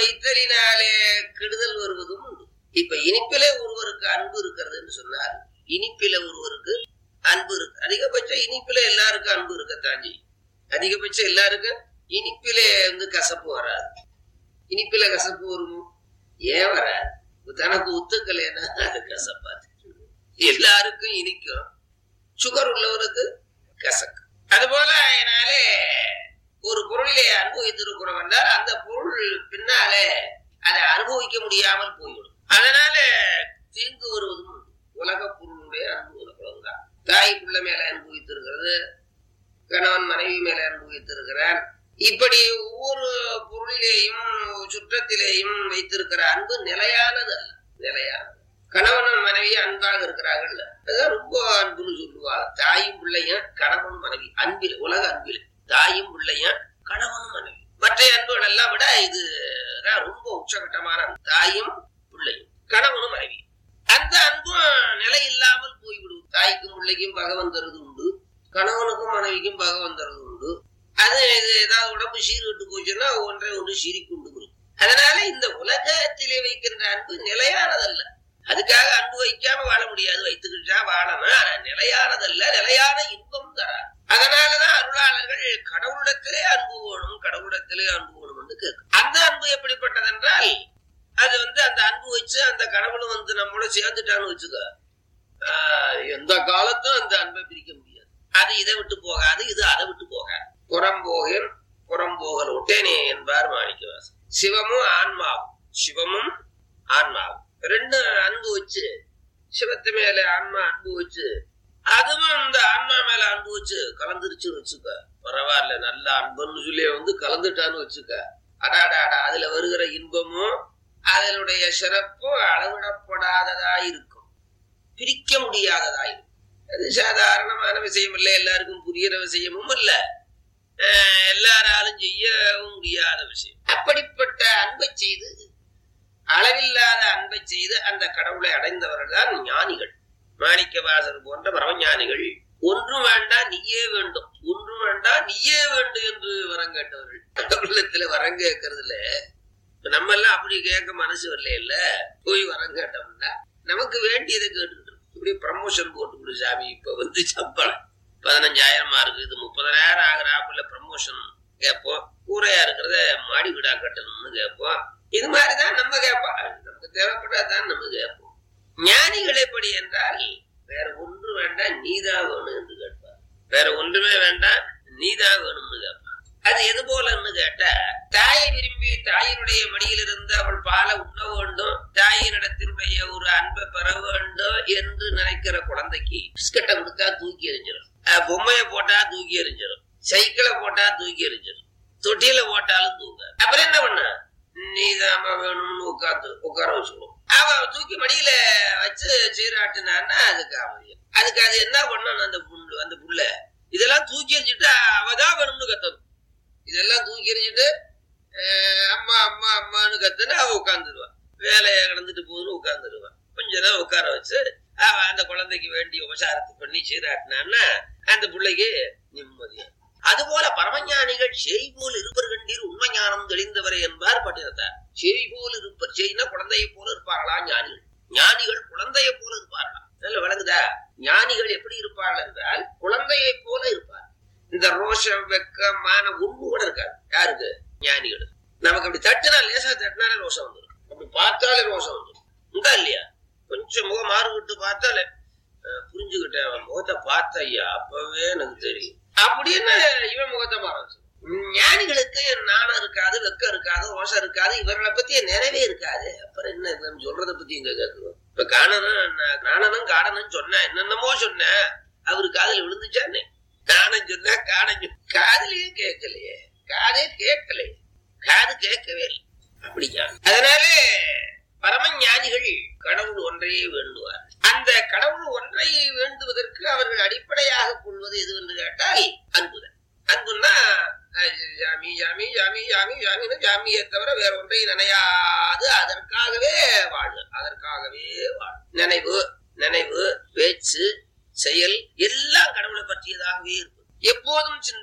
வைத்தலினாலே கெடுதல் வருவதும் உண்டு இப்ப இனிப்பிலே ஒருவருக்கு அன்பு இருக்கிறது என்று சொன்னார் இனிப்பில ஒருவருக்கு அன்பு இருக்கு அதிகபட்சம் இனிப்பில எல்லாருக்கும் அன்பு இருக்கத்தான் செய்யும் அதிகபட்சம் எல்லாருக்கும் இனிப்பிலே வந்து கசப்பு வராது இனிப்பில கசப்பு வருமோ ஏன் வராது தனக்கு ஒத்துக்கலைன்னா அது கசப்பாது எல்லாருக்கும் இனிக்கும் சுகர் உள்ளவருக்கு கசக்கு அதுபோல அதனாலே ஒரு பொருளிலே அனுபவித்திருக்கிறோம் என்றால் அந்த பொருள் பின்னாலே அதை அனுபவிக்க முடியாமல் போய்விடும் அதனால தீங்கு வருவதும் உண்டு. உலக பொருளுடைய அனுபவம் தாய் பிள்ளை மேல அனுபவித்திருக்கிறது கணவன் மனைவி மேல அனுபவித்திருக்கிறான் இப்படி ஒவ்வொரு பொருளிலேயும் சுற்றத்திலேயும் வைத்திருக்கிற அன்பு நிலையானது அல்ல நிலையானது கணவன் மனைவி அன்பாக இருக்கிறார்கள் அதுதான் ரொம்ப அன்புன்னு சொல்லுவாங்க தாயும் பிள்ளையும் கணவன் மனைவி அன்பில் உலக அன்பில் தாயும் பிள்ளையும் கணவன் மனைவி மற்ற அன்புகள் எல்லாம் விட இது ரொம்ப உச்சகட்டமான அன்பு. தாயும் பிள்ளையும் கணவனும் மனைவி அந்த அன்பும் நிலை இல்லாமல் போய்விடும் தாய்க்கும் பிள்ளைக்கும் பகவன் தருது உண்டு கணவனுக்கும் மனைவிக்கும் பகவன் தருது உண்டு அது இது ஏதாவது உடம்பு சீர்விட்டு போச்சுன்னா ஒன்றை ஒன்று சீரிக்கொண்டு வரும் அதனால இந்த உலகத்திலே வைக்கின்ற அன்பு நிலையானதல்ல அதுக்காக அன்பு வைக்காம வாழ முடியாது வைத்துக்கிட்டா வாழணும் ஆனா நிலையானதல்ல நிலையான இன்பம் தராது அதனாலதான் அருளாளர்கள் கடவுளிடத்திலே அன்பு வேணும் கடவுளிடத்திலே அன்பு வேணும் என்று கேட்கும் அந்த அன்பு எப்படிப்பட்டது என்றால் அது வந்து அந்த அன்பு வச்சு அந்த கடவுளும் வந்து நம்மளோட சேர்ந்துட்டான்னு வச்சுக்க ஆஹ் எந்த காலத்தும் அந்த அன்பை பிரிக்க முடியாது அது இதை விட்டு போகாது இது அதை விட்டு போகாது புறம்போகன் புறம்போகல் ஒட்டேனே என்பார் மாணிக்கவாசன் சிவமும் ஆன்மாவும் சிவமும் ஆன்மாவும் ரெண்டு அன்பு வச்சு சிவத்து மேல ஆன்மா அன்பு வச்சு அதுவும் அந்த ஆன்மா மேல அன்பு வச்சு கலந்துருச்சுன்னு வச்சுக்க பரவாயில்ல நல்ல அன்புன்னு சொல்லி வந்து கலந்துட்டான்னு வச்சுக்க அடாடாடா அதுல வருகிற இன்பமும் அதனுடைய சிறப்பும் அளவிடப்படாததா இருக்கும் பிரிக்க முடியாததா இருக்கும் அது சாதாரணமான விஷயம் இல்ல எல்லாருக்கும் புரியிற விஷயமும் இல்ல அஹ் எல்லாராலும் செய்யவும் முடியாத விஷயம் அப்படிப்பட்ட அன்பை செய்து அளவில்லாத அன்பை செய்து அந்த கடவுளை அடைந்தவர்கள் தான் ஞானிகள் மாணிக்கவாசர் போன்ற பரமஞானிகள் ஒன்றும் வேண்டாம் நீயே வேண்டும் ஒன்றும் வேண்டாம் நீயே வேண்டும் என்று வரம் கேட்டவர்கள் உள்ளத்துல வரம் கேட்கறதுல நம்ம எல்லாம் அப்படி கேட்க மனசு வரல இல்ல போய் வரம் கேட்டோம்னா நமக்கு வேண்டியதை கேட்டுக்கிட்டு இப்படி ப்ரமோஷன் போட்டு கொடு சாமி இப்ப வந்து சம்பளம் பதினஞ்சாயிரமா இருக்கு இது முப்பதாயிரம் ஆகிறாப்புல ப்ரமோஷன் கேட்போம் கூரையா இருக்கிறத மாடி வீடா கட்டணும்னு கேட்போம் இது மாதிரிதான் நம்ம கேட்போம் நமக்கு தேவைப்பட்டாதான் நம்ம கேட்போம் ஞானிகள் எப்படி என்றால் வேற ஒன்று வேண்டாம் நீதான் வேணும் என்று கேட்பார் வேற ஒன்றுமே வேண்டாம் நீதான் வேணும்னு கேட்பார் அது எது போலன்னு கேட்டா தாயை விரும்பி தாயினுடைய மடியிலிருந்து அவள் பாலை உண்ண வேண்டும் தாயினிடத்தினுடைய ஒரு அன்பை பெற வேண்டும் என்று நினைக்கிற குழந்தைக்கு பிஸ்கட்டை கொடுத்தா தூக்கி எறிஞ்சிடும் அஹ் பொம்மையை போட்டா தூக்கி எறிஞ்சிடும் சைக்கிளை போட்டா தூக்கி எறிஞ்சிடும் தொட்டியில போட்டாலும் தூங்க அப்புறம் என்ன பண்ண நீதாம்மா வேணும்னு உட்காந்து உட்கார வச்சுக்கணும் அவ தூக்கி மடியில வச்சு சீராட்டுனான்னா அதுக்கு அமைதியம் அதுக்கு அது என்ன பண்ணணும் அந்த புண்ணு அந்த புள்ள இதெல்லாம் தூக்கி எறிஞ்சிட்டு அவதான் வேணும்னு கத்தணும் இதெல்லாம் தூக்கி எறிஞ்சிட்டு அஹ் அம்மா அம்மா அம்மான்னு கத்துன்னு அவ உட்காந்துருவா வேலையை கிடந்துட்டு போகுதுன்னு உட்காந்துருவா கொஞ்ச நேரம் உட்கார வச்சு அவ அந்த குழந்தைக்கு வேண்டிய உபசாரத்தை பண்ணி சீராட்டினான்னா அந்த பிள்ளைக்கு நிம்மதியா அதுபோல பரமஞானிகள் செய் போல் இருப்பர் கண்டீர் உண்மை ஞானம் தெளிந்தவரை என்பார் பட்டினத்தார் செய் போல் இருப்பர் செய்னா குழந்தையை போல இருப்பார்களா ஞானிகள் ஞானிகள் குழந்தையை போல இருப்பார்களா நல்ல விளங்குதா ஞானிகள் எப்படி இருப்பார்கள் என்றால் குழந்தையை போல இருப்பார் இந்த ரோஷம் வெக்கமான ஒண்ணு கூட இருக்காது யாருக்கு ஞானிகள் நமக்கு அப்படி தட்டுனா லேசா தட்டினாலே ரோஷம் வந்துடும் அப்படி பார்த்தாலே ரோஷம் வந்துடும் உண்டா இல்லையா கொஞ்சம் முகம் மாறுபட்டு பார்த்தாலே அஹ், புரிஞ்சுக்கிட்டேன் அவன் முகத்தை பார்த்த ஐயா அப்பவே எனக்கு தெரியும் அப்படின்னு இவன் முகத்தை மாற ஞானிகளுக்கு நாணம் இருக்காது வெக்கம் இருக்காது ரோஷம் இருக்காது இவர்களை பத்தி நினைவே இருக்காது அப்புறம் என்ன இவன் சொல்றதை பத்தி இங்க கேட்கணும் இப்ப காணனும் காணனும் காடனும் சொன்னேன் என்னென்னமோ சொன்னேன் அவரு காதுல விழுந்துச்சானே காணம் சொன்னா காணம் சொன்ன காதுலயே கேட்கலையே காதே கேட்கலையே காது கேட்கவே இல்லை அப்படியா அதனால பரமஞானிகள் கடவுள் ஒன்றையே வேண்டுவார் அந்த கடவுள் ஒன்றை வேண்டுவதற்கு அவர்கள் அடிப்படையாக கொள்வது எது என்று கேட்டால் அன்புதான் அன்புன்னா அஹ், சாமி சாமி சாமி சாமி சாமின்னு சாமியை தவிர வேற ஒன்றை நினையாது அதற்காகவே வாழ்வு அதற்காகவே வாழ்வு நினைவு நினைவு பேச்சு செயல் எல்லாம் கடவுளை பற்றியதாகவே இருக்கும் எப்போதும் சிந்த